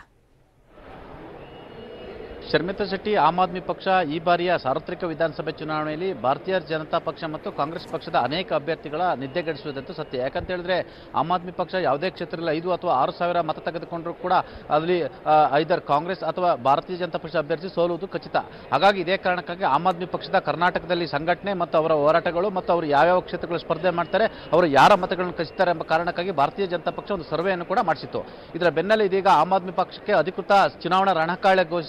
ಶರ್ಮಿತಾ ಶೆಟ್ಟಿ ಆಮ್ ಆದ್ಮಿ ಪಕ್ಷ ಈ ಬಾರಿಯ ಸಾರ್ವತ್ರಿಕ ವಿಧಾನಸಭೆ ಚುನಾವಣೆಯಲ್ಲಿ ಭಾರತೀಯ ಜನತಾ ಪಕ್ಷ ಮತ್ತು ಕಾಂಗ್ರೆಸ್ ಪಕ್ಷದ ಅನೇಕ ಅಭ್ಯರ್ಥಿಗಳ ನಿದ್ದೆಗೆಡಿಸುವುದಂತೂ ಸತ್ಯ ಯಾಕಂತ ಹೇಳಿದ್ರೆ ಆಮ್ ಆದ್ಮಿ ಪಕ್ಷ ಯಾವುದೇ ಕ್ಷೇತ್ರದಲ್ಲಿ ಐದು ಅಥವಾ ಆರು ಸಾವಿರ ಮತ ತೆಗೆದುಕೊಂಡ್ರೂ ಕೂಡ ಅಲ್ಲಿ ಐದರ್ ಕಾಂಗ್ರೆಸ್ ಅಥವಾ ಭಾರತೀಯ ಜನತಾ ಪಕ್ಷ ಅಭ್ಯರ್ಥಿ ಸೋಲುವುದು ಖಚಿತ ಹಾಗಾಗಿ ಇದೇ ಕಾರಣಕ್ಕಾಗಿ ಆಮ್ ಆದ್ಮಿ ಪಕ್ಷದ ಕರ್ನಾಟಕದಲ್ಲಿ ಸಂಘಟನೆ ಮತ್ತು ಅವರ ಹೋರಾಟಗಳು ಮತ್ತು ಅವರು ಯಾವ್ಯಾವ ಕ್ಷೇತ್ರಗಳು ಸ್ಪರ್ಧೆ ಮಾಡ್ತಾರೆ ಅವರು ಯಾರ ಮತಗಳನ್ನು ಕಸಿತಾರೆ ಎಂಬ ಕಾರಣಕ್ಕಾಗಿ ಭಾರತೀಯ ಜನತಾ ಪಕ್ಷ ಒಂದು ಸರ್ವೆಯನ್ನು ಕೂಡ ಮಾಡಿಸಿತ್ತು ಇದರ ಬೆನ್ನಲ್ಲೇ ಇದೀಗ ಆಮ್ ಆದ್ಮಿ ಪಕ್ಷಕ್ಕೆ ಅಧಿಕೃತ ಚುನಾವಣಾ ರಣಕಾಳೆ ಘೋಷಿಸಲು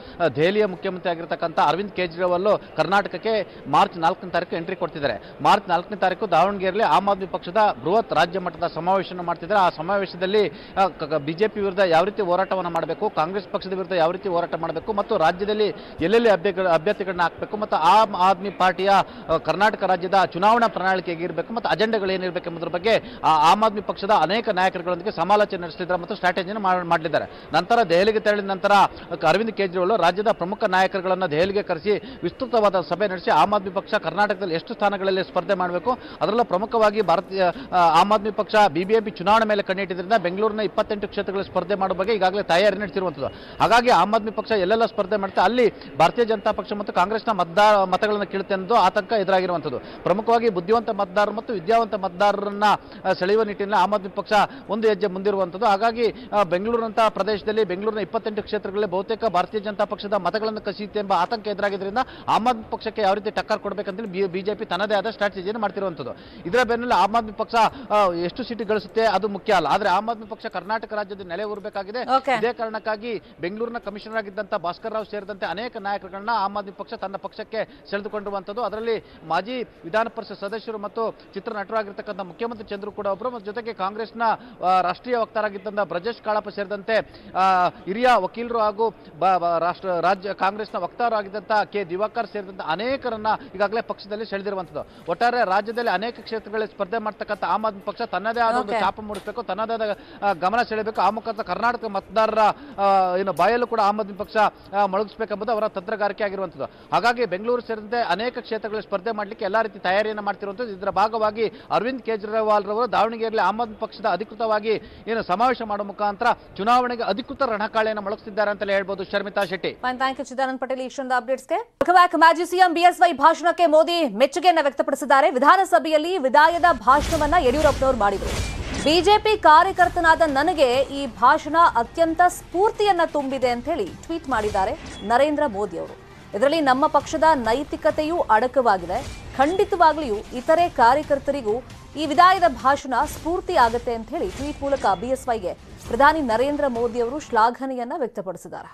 ಆ, ದೆಹಲಿಯ ಮುಖ್ಯಮಂತ್ರಿ ಆಗಿರ್ತಕ್ಕಂಥ ಅರವಿಂದ್ ಕೇಜ್ರಿವಾಲ್ ಕರ್ನಾಟಕಕ್ಕೆ ಮಾರ್ಚ್ ನಾಲ್ಕನೇ ತಾರೀಕು ಎಂಟ್ರಿ ಕೊಡ್ತಿದ್ದಾರೆ ಮಾರ್ಚ್ ನಾಲ್ಕನೇ ತಾರೀಕು ದಾವಣಗೆರೆಯಲ್ಲಿ ಆಮ್ ಆದ್ಮಿ ಪಕ್ಷದ ಬೃಹತ್ ರಾಜ್ಯ ಮಟ್ಟದ ಸಮಾವೇಶವನ್ನು ಮಾಡ್ತಿದ್ದಾರೆ ಆ ಸಮಾವೇಶದಲ್ಲಿ ಬಿಜೆಪಿ ವಿರುದ್ಧ ಯಾವ ರೀತಿ ಹೋರಾಟವನ್ನು ಮಾಡಬೇಕು ಕಾಂಗ್ರೆಸ್ ಪಕ್ಷದ ವಿರುದ್ಧ ಯಾವ ರೀತಿ ಹೋರಾಟ ಮಾಡಬೇಕು ಮತ್ತು ರಾಜ್ಯದಲ್ಲಿ ಎಲ್ಲೆಲ್ಲಿ ಅಭ್ಯರ್ಥಿ ಅಭ್ಯರ್ಥಿಗಳನ್ನ ಹಾಕಬೇಕು ಮತ್ತು ಆಮ್ ಆದ್ಮಿ ಪಾರ್ಟಿಯ ಆ, ಕರ್ನಾಟಕ ರಾಜ್ಯದ ಚುನಾವಣಾ ಪ್ರಣಾಳಿಕೆ ಹೇಗಿರಬೇಕು ಮತ್ತು ಅಜೆಂಡಾಗಳು ಏನಿರಬೇಕು ಎಂಬುದರ ಬಗ್ಗೆ ಆ ಆಮ್ ಆದ್ಮಿ ಪಕ್ಷದ ಅನೇಕ ನಾಯಕರುಗಳೊಂದಿಗೆ ಸಮಾಲೋಚನೆ ನಡೆಸಿದ್ದಾರೆ ಮತ್ತು ಸ್ಟ್ರಾಟಜಿಯನ್ನು ಮಾಡಲಿದ್ದಾರೆ ನಂತರ ದೆಹಲಿಗೆ ತೆರಳಿದ ನಂತರ ಅರವಿಂದ್ ಕೇಜ್ರಿವಾಲ್ ರಾಜ್ಯದ ಪ್ರಮುಖ ನಾಯಕರುಗಳನ್ನು ದೆಹಲಿಗೆ ಕರೆಸಿ ವಿಸ್ತೃತವಾದ ಸಭೆ ನಡೆಸಿ ಆಮ್ ಆದ್ಮಿ ಪಕ್ಷ ಕರ್ನಾಟಕದಲ್ಲಿ ಎಷ್ಟು ಸ್ಥಾನಗಳಲ್ಲಿ ಸ್ಪರ್ಧೆ ಮಾಡಬೇಕು ಅದರಲ್ಲೂ ಪ್ರಮುಖವಾಗಿ ಭಾರತೀಯ ಆ, ಆಮ್ ಆದ್ಮಿ ಪಕ್ಷ ಬಿಬಿಎಂಪಿ ಚುನಾವಣೆ ಮೇಲೆ ಕಣ್ಣಿಟ್ಟಿದ್ದರಿಂದ ಬೆಂಗಳೂರಿನ ಇಪ್ಪತ್ತೆಂಟು ಕ್ಷೇತ್ರಗಳಲ್ಲಿ ಸ್ಪರ್ಧೆ ಮಾಡುವ ಬಗ್ಗೆ ಈಗಾಗಲೇ ತಯಾರಿ ನಡೆಸಿರುವಂಥದ್ದು ಹಾಗಾಗಿ ಆಮ್ ಆದ್ಮಿ ಪಕ್ಷ ಎಲ್ಲೆಲ್ಲ ಸ್ಪರ್ಧೆ ಮಾಡುತ್ತೆ ಅಲ್ಲಿ ಭಾರತೀಯ ಜನತಾ ಪಕ್ಷ ಮತ್ತು ಕಾಂಗ್ರೆಸ್ನ ಮತದಾರ ಮತಗಳನ್ನು ಕೀಳುತ್ತೆ ಅನ್ನೋದು ಆತಂಕ ಎದುರಾಗಿರುವಂಥದ್ದು ಪ್ರಮುಖವಾಗಿ ಬುದ್ಧಿವಂತ ಮತದಾರರು ಮತ್ತು ವಿದ್ಯಾವಂತ ಮತದಾರರನ್ನ ಆ, ಸೆಳೆಯುವ ನಿಟ್ಟಿನಲ್ಲಿ ಆಮ್ ಆದ್ಮಿ ಪಕ್ಷ ಒಂದು ಹೆಜ್ಜೆ ಮುಂದಿರುವಂಥದ್ದು ಹಾಗಾಗಿ ಆ, ಬೆಂಗಳೂರಿನಂತಹ ಪ್ರದೇಶದಲ್ಲಿ ಬೆಂಗಳೂರಿನ ಇಪ್ಪತ್ತೆಂಟು ಕ್ಷೇತ್ರಗಳಲ್ಲಿ ಬಹುತೇಕ ಭಾರತೀಯ ಜನತಾ ಪಕ್ಷದ ಮತಗಳನ್ನು ಕಸಿಯುತ್ತೆ ಎಂಬ ಆತಂಕ ಎದುರಾಗಿದ್ದರಿಂದ ಆಮ್ ಆದ್ಮಿ ಪಕ್ಷಕ್ಕೆ ಯಾವ ರೀತಿ ಟಕ್ಕರ್ ಕೊಡಬೇಕಂತೇಳಿ ಬಿ ಬಿಜೆಪಿ ತನ್ನದೇ ಆದ ಸ್ಟ್ರಾಟಜಿಯನ್ನು ಮಾಡ್ತಿರುವಂಥದ್ದು ಇದರ ಬೆನ್ನಲ್ಲಿ ಆಮ್ ಆದ್ಮಿ ಪಕ್ಷ ಆ, ಎಷ್ಟು ಸೀಟು ಗಳಿಸುತ್ತೆ ಅದು ಮುಖ್ಯ ಅಲ್ಲ ಆದರೆ ಆಮ್ ಆದ್ಮಿ ಪಕ್ಷ ಕರ್ನಾಟಕ ರಾಜ್ಯದ ನೆಲೆ ಊರಬೇಕಾಗಿದೆ Okay. ಇದೇ ಕಾರಣಕ್ಕಾಗಿ ಬೆಂಗಳೂರಿನ ಕಮಿಷನರ್ ಆಗಿದ್ದಂಥ ಭಾಸ್ಕರ್ ರಾವ್ ಸೇರಿದಂತೆ ಅನೇಕ ನಾಯಕರುಗಳನ್ನ ಆಮ್ ಆದ್ಮಿ ಪಕ್ಷ ತನ್ನ ಪಕ್ಷಕ್ಕೆ ಸೆಳೆದುಕೊಂಡಿರುವಂಥದ್ದು ಅದರಲ್ಲಿ ಮಾಜಿ ವಿಧಾನ ಪರಿಷತ್ ಸದಸ್ಯರು ಮತ್ತು ಚಿತ್ರ ನಟರಾಗಿರ್ತಕ್ಕಂಥ ಮುಖ್ಯಮಂತ್ರಿ ಚಂದ್ರು ಕೂಡ ಒಬ್ಬರು ಮತ್ತು ಜೊತೆಗೆ ಕಾಂಗ್ರೆಸ್ನ ಆ, ರಾಷ್ಟ್ರೀಯ ವಕ್ತಾರಾಗಿದ್ದಂಥ ಬ್ರಜೇಶ್ ಕಾಳಪ್ಪ ಸೇರಿದಂತೆ ಆ, ಹಿರಿಯ ವಕೀಲರು ಹಾಗೂ ಬ- ಬ- ರಾಷ್ಟ್ರ ರಾಜ್ಯ ಕಾಂಗ್ರೆಸ್ನ ವಕ್ತಾರರಾಗಿದ್ದಂಥ ಕೆ ದಿವಾಕರ್ ಸೇರಿದಂತೆ ಅನೇಕರನ್ನ ಈಗಾಗಲೇ ಪಕ್ಷದಲ್ಲಿ ಸೆಳೆದಿರುವಂಥದ್ದು ಒಟ್ಟಾರೆ ರಾಜ್ಯದಲ್ಲಿ ಅನೇಕ ಕ್ಷೇತ್ರಗಳಲ್ಲಿ ಸ್ಪರ್ಧೆ ಮಾಡ್ತಕ್ಕಂಥ ಆಮ್ ಆದ್ಮಿ ಪಕ್ಷ ತನ್ನದೇ ಆದ ಒಂದು Okay. ಚಾಪ ಮೂಡಿಸಬೇಕು ತನ್ನದೇ ಆದ ಆ, ಗಮನ ಸೆಳೆಯಬೇಕು ಆ ಮುಖಾಂತರ ಕರ್ನಾಟಕ ಮತದಾರರ ಆ, ಏನು ಬಾಯಲ್ಲೂ ಕೂಡ ಆಮ್ ಆದ್ಮಿ ಪಕ್ಷ ಆ, ಮೊಳಗಿಸಬೇಕೆಂಬುದು ಅವರ ತಂತ್ರಗಾರಿಕೆ ಆಗಿರುವಂಥದ್ದು ಹಾಗಾಗಿ ಬೆಂಗಳೂರು ಸೇರಿದಂತೆ ಅನೇಕ ಕ್ಷೇತ್ರಗಳಲ್ಲಿ ಸ್ಪರ್ಧೆ ಮಾಡಲಿಕ್ಕೆ ಎಲ್ಲಾ ರೀತಿ ತಯಾರಿಯನ್ನು ಮಾಡ್ತಿರುವಂಥದ್ದು ಇದರ ಭಾಗವಾಗಿ ಅರವಿಂದ್ ಕೇಜ್ರಿವಾಲ್ ರವರು ದಾವಣಗೆರೆಯಲ್ಲಿ ಆಮ್ ಆದ್ಮಿ ಪಕ್ಷದ ಅಧಿಕೃತವಾಗಿ ಏನು ಸಮಾವೇಶ ಮಾಡುವ ಮುಖಾಂತರ ಚುನಾವಣೆಗೆ ಅಧಿಕೃತ ರಣಕಾಳೆಯನ್ನು ಮೊಳಗಿಸಿದ್ದಾರೆ ಅಂತಲೇ ಹೇಳ್ಬೋದು Sharmitha Shetty fine thank you Chidanand Patel ಇಷ್ಟೊಂದು ಅಪ್ಡೇಟ್ಸ್ಗೆ ಬ್ಯಾಕ್ ಮಾಜಿ ಸಿಎಂ ಬಿಎಸ್ವೈ ಭಾಷಣಕ್ಕೆ ಮೋದಿ ಮೆಚ್ಚುಗೆಯನ್ನ ವ್ಯಕ್ತಪಡಿಸಿದ್ದಾರೆ ವಿಧಾನಸಭೆಯಲ್ಲಿ ವಿದಾಯದ ಭಾಷಣವನ್ನ ಯಡಿಯೂರಪ್ಪನವರು ಮಾಡಿದರು ಬಿಜೆಪಿ ಕಾರ್ಯಕರ್ತನಾದ ನನಗೆ ಈ ಭಾಷಣ ಅತ್ಯಂತ ಸ್ಫೂರ್ತಿಯನ್ನ ತುಂಬಿದೆ ಅಂತ ಹೇಳಿ ಟ್ವೀಟ್ ಮಾಡಿದ್ದಾರೆ ನರೇಂದ್ರ ಮೋದಿ ಅವರು ಇದರಲ್ಲಿ ನಮ್ಮ ಪಕ್ಷದ ನೈತಿಕತೆಯೂ ಅಡಕವಾಗಿದೆ ಖಂಡಿತವಾಗ್ಲಿಯೂ ಇತರೆ ಕಾರ್ಯಕರ್ತರಿಗೂ ಈ ವಿದಾಯದ ಭಾಷಣ ಸ್ಫೂರ್ತಿ ಆಗತ್ತೆ ಅಂತ ಹೇಳಿ ಟ್ವೀಟ್ ಮೂಲಕ ಬಿಎಸ್ವೈಗೆ ಪ್ರಧಾನಿ ನರೇಂದ್ರ ಮೋದಿ ಅವರು ಶ್ಲಾಘನೆಯನ್ನ ವ್ಯಕ್ತಪಡಿಸಿದ್ದಾರೆ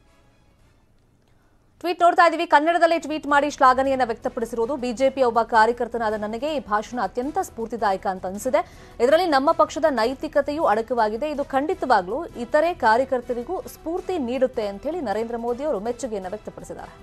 ಟ್ವೀಟ್ ನೋಡ್ತಾ ಇದೀವಿ ಕನ್ನಡದಲ್ಲೇ ಟ್ವೀಟ್ ಮಾಡಿ ಶ್ಲಾಘನೆಯನ್ನ ವ್ಯಕ್ತಪಡಿಸಿರುವುದು ಬಿಜೆಪಿ ಒಬ್ಬ ಕಾರ್ಯಕರ್ತನಾದ ನನಗೆ ಈ ಭಾಷಣ ಅತ್ಯಂತ ಸ್ಫೂರ್ತಿದಾಯಕ ಅಂತ ಅನಿಸಿದೆ ಇದರಲ್ಲಿ ನಮ್ಮ ಪಕ್ಷದ ನೈತಿಕತೆಯೂ ಅಡಕವಾಗಿದೆ ಇದು ಖಂಡಿತವಾಗ್ಲೂ ಇತರೆ ಕಾರ್ಯಕರ್ತರಿಗೂ ಸ್ಫೂರ್ತಿ ನೀಡುತ್ತೆ ಅಂತ ಹೇಳಿ ನರೇಂದ್ರ ಮೋದಿ ಅವರು ಮೆಚ್ಚುಗೆಯನ್ನ ವ್ಯಕ್ತಪಡಿಸಿದ್ದಾರೆ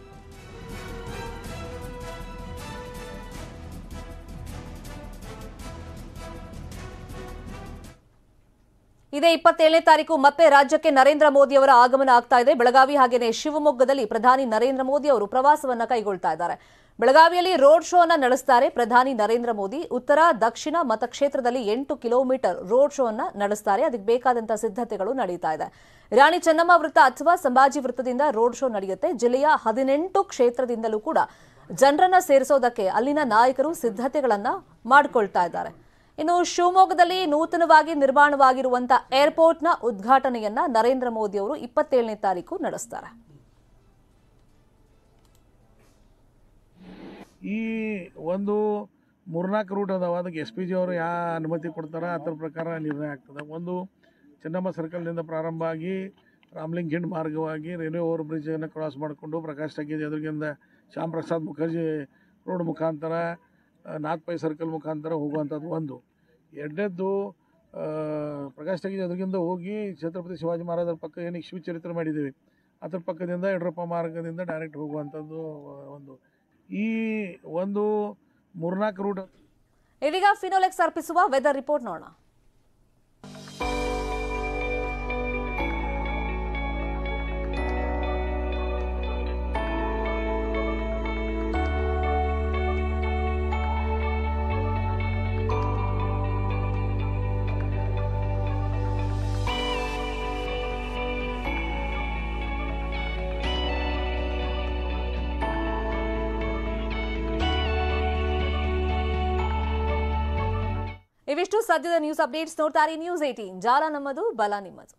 ಇದೇ ಇಪ್ಪತ್ತೇಳನೇ ತಾರೀಕು ಮತ್ತೆ ರಾಜ್ಯಕ್ಕೆ ನರೇಂದ್ರ ಮೋದಿ ಅವರ ಆಗಮನ ಆಗ್ತಾ ಇದೆ ಬೆಳಗಾವಿ ಹಾಗೇನೆ ಶಿವಮೊಗ್ಗದಲ್ಲಿ ಪ್ರಧಾನಿ ನರೇಂದ್ರ ಮೋದಿ ಅವರು ಪ್ರವಾಸವನ್ನ ಕೈಗೊಳ್ತಾ ಇದ್ದಾರೆ ಬೆಳಗಾವಿಯಲ್ಲಿ ರೋಡ್ ಶೋ ಅನ್ನ ನಡೆಸ್ತಾರೆ ಪ್ರಧಾನಿ ನರೇಂದ್ರ ಮೋದಿ ಉತ್ತರ ದಕ್ಷಿಣ ಮತಕ್ಷೇತ್ರದಲ್ಲಿ ಎಂಟು ಕಿಲೋಮೀಟರ್ ರೋಡ್ ಶೋ ಅನ್ನ ನಡೆಸ್ತಾರೆ ಅದಕ್ಕೆ ಬೇಕಾದಂತಹ ಸಿದ್ಧತೆಗಳು ನಡೀತಾ ಇದೆ ರಾಣಿ ಚೆನ್ನಮ್ಮ ವೃತ್ತ ಅಥವಾ ಸಂಭಾಜಿ ವೃತ್ತದಿಂದ ರೋಡ್ ಶೋ ನಡೆಯುತ್ತೆ ಜಿಲ್ಲೆಯ ಹದಿನೆಂಟು ಕ್ಷೇತ್ರದಿಂದಲೂ ಕೂಡ ಜನರನ್ನ ಸೇರಿಸೋದಕ್ಕೆ ಅಲ್ಲಿನ ನಾಯಕರು ಸಿದ್ಧತೆಗಳನ್ನ ಮಾಡಿಕೊಳ್ತಾ ಇದ್ದಾರೆ ಇನ್ನು ಶಿವಮೊಗ್ಗದಲ್ಲಿ ನೂತನವಾಗಿ ನಿರ್ಮಾಣವಾಗಿರುವಂತಹ ಏರ್ಪೋರ್ಟ್ನ ಉದ್ಘಾಟನೆಯನ್ನ ನರೇಂದ್ರ ಮೋದಿ ಅವರು ಇಪ್ಪತ್ತೇಳನೇ ತಾರೀಕು ನಡೆಸ್ತಾರೆ ಈ ಒಂದು ಮೂರ್ನಾಲ್ಕು ರೂಟ್ ಅದಾವ ಅದಕ್ಕೆ ಎಸ್ ಪಿ ಜಿ ಅವರು ಯಾವ ಅನುಮತಿ ಕೊಡ್ತಾರ ಅದ್ರ ಪ್ರಕಾರ ನಿರ್ಣಯ ಆಗ್ತದೆ ಒಂದು ಚೆನ್ನಮ್ಮ ಸರ್ಕಲ್ನಿಂದ ಪ್ರಾರಂಭ ಆಗಿ ರಾಮ್ಲಿಂಗ್ ಹಿಂಡ್ ಮಾರ್ಗವಾಗಿ ರೈಲ್ವೆ ಓವರ್ ಬ್ರಿಡ್ಜನ್ನು ಕ್ರಾಸ್ ಮಾಡಿಕೊಂಡು ಪ್ರಕಾಶ್ ಟಗೀದ್ ಎದುರಿಗಿಂದ ಶ್ಯಾಮ್ ಪ್ರಸಾದ್ ಮುಖರ್ಜಿ ರೋಡ್ ಮುಖಾಂತರ ಆ, ನಾಥ್ ಪೈ ಸರ್ಕಲ್ ಮುಖಾಂತರ ಹೋಗುವಂಥದ್ದು ಒಂದು ಎರಡನೇದ್ದು ಆ, ಪ್ರಕಾಶ್ ಟಗೀದ್ ಎದುರಿಗಿಂದ ಹೋಗಿ ಛತ್ರಪತಿ ಶಿವಾಜಿ ಮಹಾರಾಜರ ಪಕ್ಕ ಏನಕ್ಕೆ ಶಿವಚರಿತ್ರೆ ಮಾಡಿದ್ದೀವಿ ಅದ್ರ ಪಕ್ಕದಿಂದ ಯಡಿಯೂರಪ್ಪ ಮಾರ್ಗದಿಂದ ಡೈರೆಕ್ಟ್ ಹೋಗುವಂಥದ್ದು ಒಂದು ಈ ಒಂದು ಮೂರ್ನಾಲ್ಕು ರೂಟ್ ಇದೀಗ ಫಿನೋಲೆಕ್ಸ್ ಅರ್ಪಿಸುವ ವೆದರ್ ರಿಪೋರ್ಟ್ ನೋಡೋಣ ಇವಿಷ್ಟು ಸದ್ಯದ ನ್ಯೂಸ್ ಅಪ್ಡೇಟ್ಸ್ ನೋಡ್ತಾರೆ ನ್ಯೂಸ್ ಏಟೀನ್ ಜಾಲ ನಮ್ಮದು ಬಲ ನಿಮ್ಮದು